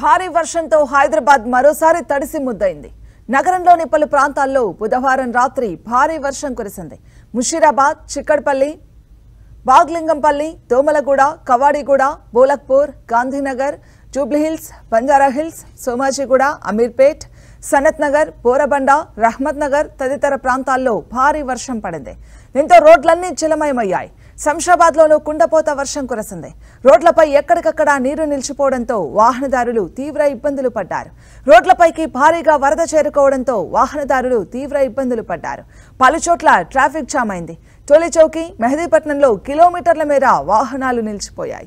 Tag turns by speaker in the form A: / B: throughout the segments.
A: భారీ వర్షంతో హైదరాబాద్ మరోసారి తడిసి ముద్దయింది నగరంలోని పలు ప్రాంతాల్లో బుధవారం రాత్రి భారీ వర్షం కురిసింది ముషీరాబాద్ చిక్కడపల్లి బాగ్లింగంపల్లి దోమలగూడ కవాడిగూడ బోలక్పూర్ గాంధీనగర్ జూబ్లీహిల్స్ బంజారాహిల్స్ సోమాజిగూడ అమీర్పేట్ సనత్ నగర్ బోరబండ రహ్మత్ నగర్ తదితర ప్రాంతాల్లో భారీ వర్షం పడింది దీంతో రోడ్లన్నీ జలమయమయ్యాయి శంషాబాద్లోనూ కుండపోత వర్షం కురిసింది రోడ్లపై ఎక్కడికక్కడ నీరు నిలిచిపోవడంతో వాహనదారులు తీవ్ర ఇబ్బందులు పడ్డారు రోడ్లపైకి భారీగా వరద చేరుకోవడంతో వాహనదారులు తీవ్ర ఇబ్బందులు పడ్డారు పలుచోట్ల ట్రాఫిక్ జామ్ అయింది తొలి చౌకి మెహదీపట్నంలో కిలోమీటర్ల మేర వాహనాలు నిలిచిపోయాయి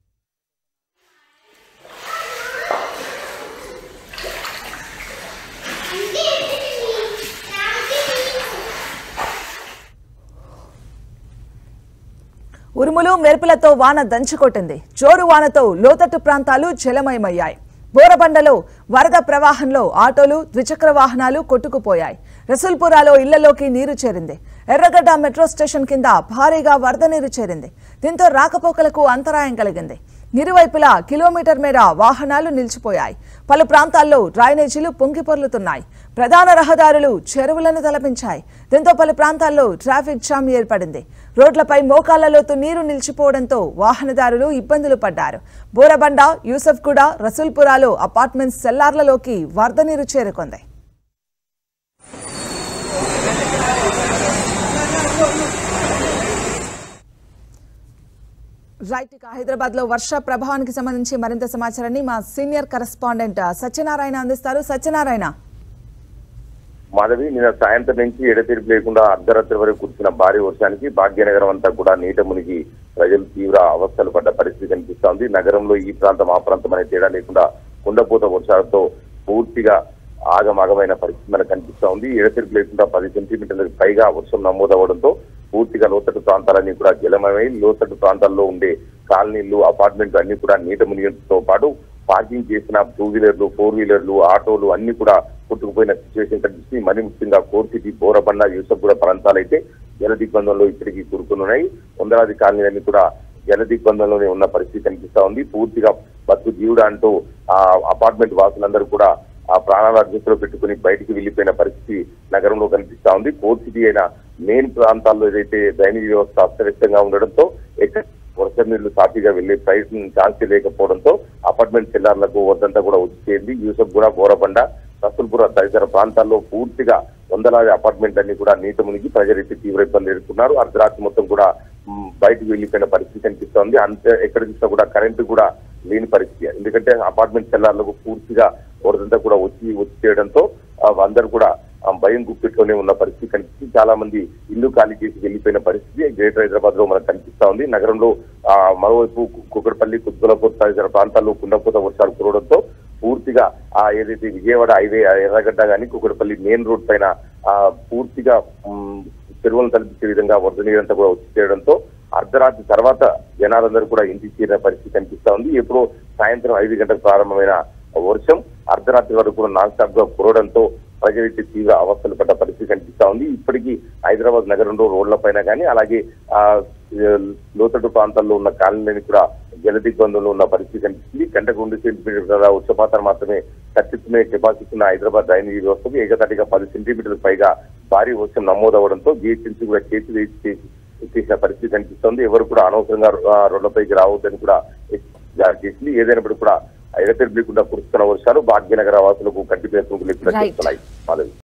A: ఉరుములు మెరుపులతో వాన దంచుకొట్టింది జోరు వానతో లోతట్టు ప్రాంతాలు జలమయమయ్యాయి బోరబండలో వరద ప్రవాహంలో ఆటోలు ద్విచక్ర వాహనాలు కొట్టుకుపోయాయి రసూల్పురాలో ఇళ్లలోకి నీరు చేరింది ఎర్రగడ్డ మెట్రో స్టేషన్ కింద భారీగా వరద నీరు చేరింది దీంతో రాకపోకలకు అంతరాయం కలిగింది ఇరువైపులా కిలోమీటర్ మేర వాహనాలు నిలిచిపోయాయి పలు ప్రాంతాల్లో డ్రైనేజీలు పొంగిపొర్లుతున్నాయి ప్రధాన రహదారులు చెరువులను తలపించాయి దీంతో పలు ప్రాంతాల్లో ట్రాఫిక్ జామ్ ఏర్పడింది రోడ్లపై మోకాళ్ల లోతు నీరు నిలిచిపోవడంతో వాహనదారులు ఇబ్బందులు పడ్డారు బోరబండ యూసఫ్గూడ రసూల్పురాలో అపార్ట్మెంట్స్ సెల్లార్లలోకి వరద నీరు చేరుకుంది రైట్ ఇక హైదరాబాద్ లో వర్ష ప్రభావానికి సంబంధించి మరింత సమాచారాన్ని మా సీనియర్ కరెస్పాండెంట్ సత్యనారాయణ అందిస్తారు సత్యనారాయణ
B: మాధవి నిన్న సాయంత్రం నుంచి ఎడతెరిపి లేకుండా అర్ధరాత్రి వరకు కురిసిన భారీ వర్షానికి భాగ్యనగరం అంతా కూడా నీట మునిగి ప్రజలు తీవ్ర అవస్థలు పడ్డ పరిస్థితి కనిపిస్తోంది నగరంలో ఈ ప్రాంతం ఆ ప్రాంతం అనే తేడా లేకుండా కుండపోత వర్షాలతో పూర్తిగా ఆగమాగమైన పరిస్థితి మనకు కనిపిస్తా ఉంది ఎడతెరిపి లేకుండా పది సెంటీమీటర్లకు పైగా వర్షం నమోదవడంతో పూర్తిగా లోతట్టు ప్రాంతాలన్నీ కూడా జలమయమై లోతట్టు ప్రాంతాల్లో ఉండే కాలనీలు అపార్ట్మెంట్లు అన్ని కూడా నీట మునిగడంతో పాటు పార్కింగ్ చేసిన టూ వీలర్లు ఫోర్ వీలర్లు ఆటోలు అన్ని కూడా కొట్టుకుపోయిన సిచ్యువేషన్ కనిపిస్తుంది మరి ముఖ్యంగా కోర్ సిటీ బోరబండ యూసఫ్గూడ ప్రాంతాలైతే జల దిగ్బంధంలో ఇప్పటికీ కూరుకున్నాయి వందలాది కాలనీలన్నీ కూడా జల దిగ్బంధంలోనే ఉన్న పరిస్థితి కనిపిస్తా ఉంది పూర్తిగా బతుకు జీవుడు అంటూ ఆ అపార్ట్మెంట్ వాసులందరూ కూడా ఆ ప్రాణాల అర్జుతులో పెట్టుకుని బయటికి వెళ్లిపోయిన పరిస్థితి నగరంలో కనిపిస్తా ఉంది కోర్ సిటీ అయిన మెయిన్ ప్రాంతాల్లో ఏదైతే డ్రైనేజ్ వ్యవస్థ అస్తవ్యస్తంగా ఉండడంతో ఎక్కడ వర్ష నీళ్లు సాఫీగా వెళ్లే ప్రయత్నం ఛాన్స్ లేకపోవడంతో అపార్ట్మెంట్ సెల్లార్లకు వద్దంతా కూడా వచ్చి చేరింది యూసఫ్ కూడా బోరబండ రసూల్పుర తదితర ప్రాంతాల్లో పూర్తిగా వందలాది అపార్ట్మెంట్ అన్ని కూడా నీట మునిగి ప్రజలైతే తీవ్ర ఇబ్బంది ఎదుర్కొన్నారు అర్ధరాత్రి మొత్తం కూడా మ్, బయటకు వెళ్లిపోయిన పరిస్థితి కనిపిస్తోంది అంతే ఎక్కడ చూసినా కూడా కరెంటు కూడా లేని పరిస్థితి ఎందుకంటే అపార్ట్మెంట్ సెల్లార్లకు పూర్తిగా వరదంతా కూడా వచ్చి వచ్చి చేయడంతో ఆ, అందరూ కూడా ఆ, భయం గుప్పిట్లోనే ఉన్న పరిస్థితి కనిపిస్తుంది చాలా మంది ఇల్లు ఖాళీ చేసి వెళ్లిపోయిన పరిస్థితి గ్రేటర్ హైదరాబాద్ లో మనకు కనిపిస్తా ఉంది నగరంలో ఆ, మరోవైపు కుక్కడపల్లి కుత్బులపూర్ తదితర ప్రాంతాల్లో కుండపోత వర్షాలు కురవడంతో పూర్తిగా ఆ ఏదైతే విజయవాడ హైవే ఆ ఎర్రగడ్డ కానీ కుక్కడపల్లి మెయిన్ రోడ్ పైన ఆ పూర్తిగా ఉమ్, చెరువులను తలపించే విధంగా వరద నీరంతా కూడా వచ్చి చేయడంతో అర్ధరాత్రి తర్వాత జనాలందరూ కూడా ఇంటికి చేరిన పరిస్థితి కనిపిస్తా ఉంది ఎప్పుడో సాయంత్రం ఐదు గంటలకు ప్రారంభమైన వర్షం అర్ధరాత్రి వరకు కూడా నాన్ స్టాప్ గా కురవడంతో ప్రజలైతే తీవ్ర అవస్థలు పడ్డ పరిస్థితి కనిపిస్తా ఉంది ఇప్పటికీ హైదరాబాద్ నగరంలో రోడ్ల పైన కానీ అలాగే ఆ ఏ, లోతట్టు ప్రాంతాల్లో ఉన్న కాలనీలని కూడా జల దిగ్బంధంలో ఉన్న పరిస్థితి కనిపిస్తుంది గంటకు రెండు సెంటీమీటర్ల వర్షపాతం మాత్రమే తప్పించుకునే కెపాసిటీ ఉన్న హైదరాబాద్ డ్రైనేజీ వ్యవస్థకు ఏకతాటిగా పది సెంటీమీటర్ల పైగా భారీ వర్షం నమోదవడంతో జిహెచ్ఎంసీ కూడా చేతి వేసి చేసి చేసిన పరిస్థితి కనిపిస్తోంది ఎవరు కూడా అనవసరంగా ఆ, రోడ్లపైకి రావద్దని కూడా జారీ చేసింది ఏదైనప్పుడు కూడా ఎడతెరిపి లేకుండా కురుస్తున్న వర్షాలు భాగ్యనగర వాసులకు కంటి పేరు లేకుండా
A: Right.
B: చేస్తున్నాయి మాధవి